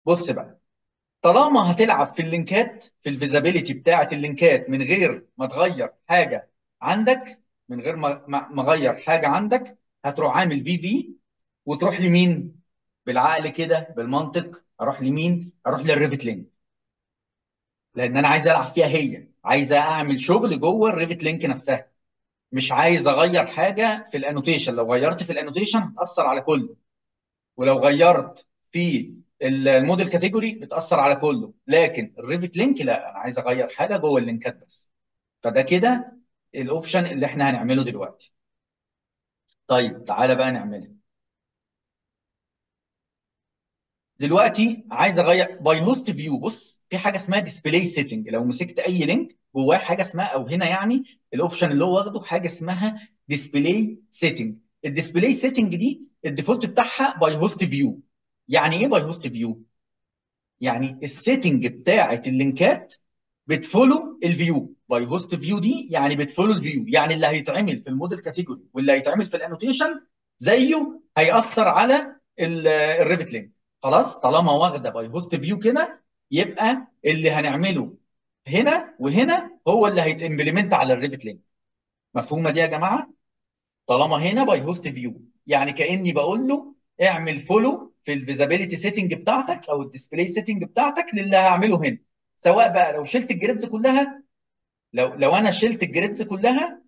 بص بقى طالما هتلعب في اللينكات في الفيزابيليتي بتاعه اللينكات من غير ما تغير حاجه عندك من غير ما ما ما اغير حاجه عندك هتروح عامل بي بي وتروح لمين بالعقل كده بالمنطق اروح لمين اروح للريفت لينك لان انا عايز العب فيها هي عايز اعمل شغل جوه الريفت لينك نفسها مش عايز اغير حاجه في الانوتيشن لو غيرت في الانوتيشن هتاثر على كله ولو غيرت في الموديل كاتيجوري بتاثر على كله لكن الريفت لينك لا انا عايز اغير حاجه جوه اللينكات بس فده كده الاوبشن اللي احنا هنعمله دلوقتي طيب تعالى بقى نعملها دلوقتي عايز اغير باي هوست فيو بص في حاجه اسمها ديسبلاي سيتنج لو مسكت اي لينك جواه حاجه اسمها او هنا يعني الاوبشن اللي هو واخده حاجه اسمها ديسبلاي سيتنج الديسبلاي سيتنج دي الديفولت بتاعها باي هوست فيو يعني ايه باي هوست فيو يعني السيتنج بتاعه اللينكات بتفولو الفيو باي هوست فيو دي يعني بتفولو الفيو يعني اللي هيتعمل في الموديل كاتيجوري واللي هيتعمل في الانوتيشن زيه هيأثر على الريفت لينك خلاص طالما واخده باي هوست فيو كده يبقى اللي هنعمله هنا وهنا هو اللي هيتمبلمنت على الريفت لينك مفهومه دي يا جماعه طالما هنا باي هوست فيو يعني كاني بقول له اعمل فولو في الفيزابيليتي سيتنج بتاعتك او الديسبلاي سيتنج بتاعتك للي هعمله هنا سواء بقى لو شلت الجريدز كلها لو لو انا شلت الجريدز كلها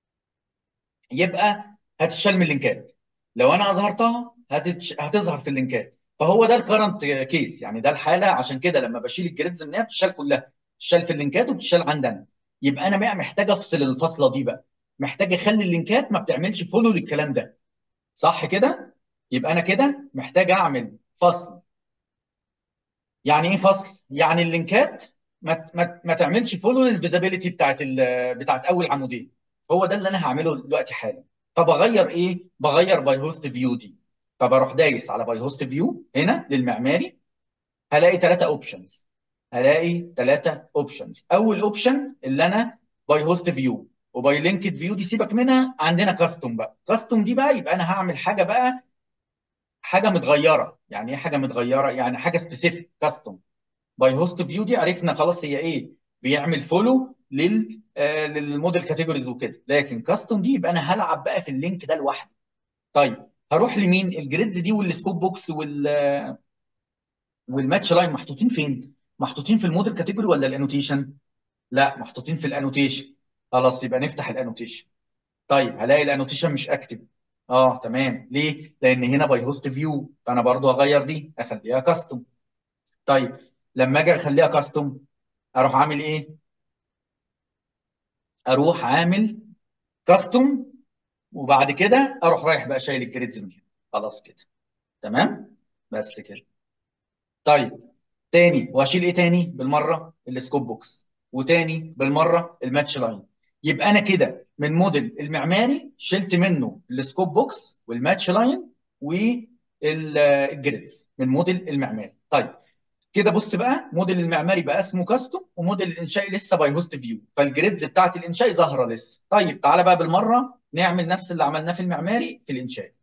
يبقى هتشال من اللينكات لو انا اظهرتها هتتش... هتظهر في اللينكات فهو ده الكرنت كيس يعني ده الحاله عشان كده لما بشيل الجريدز منها بتشال كلها بتشال في اللينكات وبتشال عندنا يبقى انا بقى محتاج افصل الفصله دي بقى محتاج اخلي اللينكات ما بتعملش فولو للكلام ده صح كده يبقى انا كده محتاج اعمل فصل يعني ايه فصل يعني اللينكات ما ما, ما تعملش فولو للفيزابيليتي بتاعت ال... بتاعت اول عمودين هو ده اللي انا هعمله دلوقتي حالا فبغير ايه بغير باي هوست فيو دي فبروح دايس على باي هوست فيو هنا للمعماري هلاقي ثلاثه اوبشنز هلاقي ثلاثه اوبشنز اول اوبشن اللي انا باي هوست فيو وباي لينكد فيو دي سيبك منها عندنا كاستوم بقى كاستوم دي بقى يبقى انا هعمل حاجه بقى حاجه متغيره يعني ايه حاجه متغيره يعني حاجه سبيسيفيك كاستوم باي هوست فيو دي عرفنا خلاص هي ايه بيعمل فولو لل آه للموديل كاتيجوريز وكده لكن كاستوم دي يبقى انا هلعب بقى في اللينك ده لوحدي طيب هروح لمين الجريدز دي والسكوب بوكس وال والماتش لاين محطوطين فين محطوطين في الموديل كاتيجوري ولا الانوتيشن لا محطوطين في الانوتيشن خلاص يبقى نفتح الانوتيشن طيب هلاقي الانوتيشن مش اكتف اه تمام ليه لان هنا باي هوست فيو فانا برضو هغير دي اخليها كاستوم طيب لما اجي اخليها كاستوم اروح عامل ايه اروح عامل كاستوم وبعد كده اروح رايح بقى شايل الجريدز من هنا خلاص كده تمام بس كده طيب تاني واشيل ايه تاني بالمره السكوب بوكس وتاني بالمره الماتش لاين يبقى انا كده من موديل المعماري شلت منه السكوب بوكس والماتش لاين والجريدز من موديل المعماري طيب كده بص بقى موديل المعماري بقى اسمه كاستوم وموديل الانشائي لسه باي هوست فيو فالجريدز بتاعت الانشائي ظاهره لسه طيب تعالى بقى بالمره نعمل نفس اللي عملناه في المعماري في الانشائي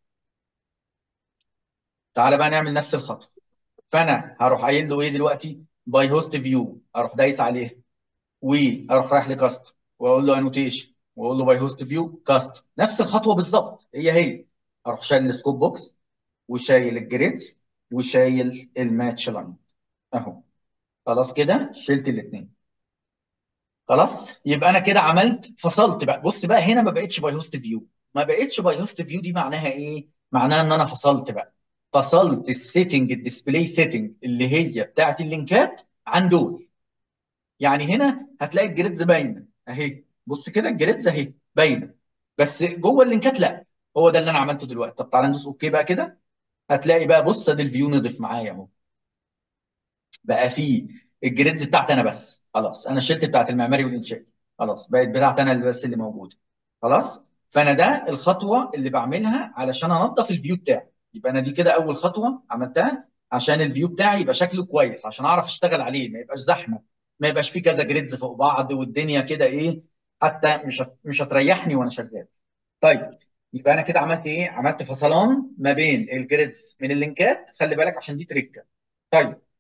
تعالى بقى نعمل نفس الخطوه فانا هروح قايل له ايه دلوقتي باي هوست فيو اروح دايس عليه واروح رايح لكاستوم واقول له انوتيشن واقول له باي هوست فيو كاستوم نفس الخطوه بالظبط هي هي اروح شايل السكوب بوكس وشايل الجريدز وشايل الماتش لاين اهو خلاص كده شلت الاثنين خلاص يبقى انا كده عملت فصلت بقى بص بقى هنا ما بقتش باي هوست فيو ما بقتش باي هوست فيو دي معناها ايه معناها ان انا فصلت بقى فصلت السيتنج الديسبلاي سيتنج اللي هي بتاعت اللينكات عن دول يعني هنا هتلاقي الجريدز باينه اهي بص كده الجريدز اهي باينه بس جوه اللينكات لا هو ده اللي انا عملته دلوقتي طب تعالى ندوس اوكي بقى كده هتلاقي بقى بص ادي الفيو نضيف معايا اهو بقى فيه الجريدز بتاعتي انا بس خلاص انا شلت بتاعت المعماري والانشائي خلاص بقت بتاعتي انا اللي بس اللي موجوده خلاص فانا ده الخطوه اللي بعملها علشان انظف الفيو بتاعي يبقى انا دي كده اول خطوه عملتها عشان الفيو بتاعي يبقى شكله كويس عشان اعرف اشتغل عليه ما يبقاش زحمه ما يبقاش فيه كذا جريدز فوق بعض والدنيا كده ايه حتى مش هت- مش هتريحني وانا شغال طيب يبقى انا كده عملت ايه عملت فصلان ما بين الجريدز من اللينكات خلي بالك عشان دي تريكه طيب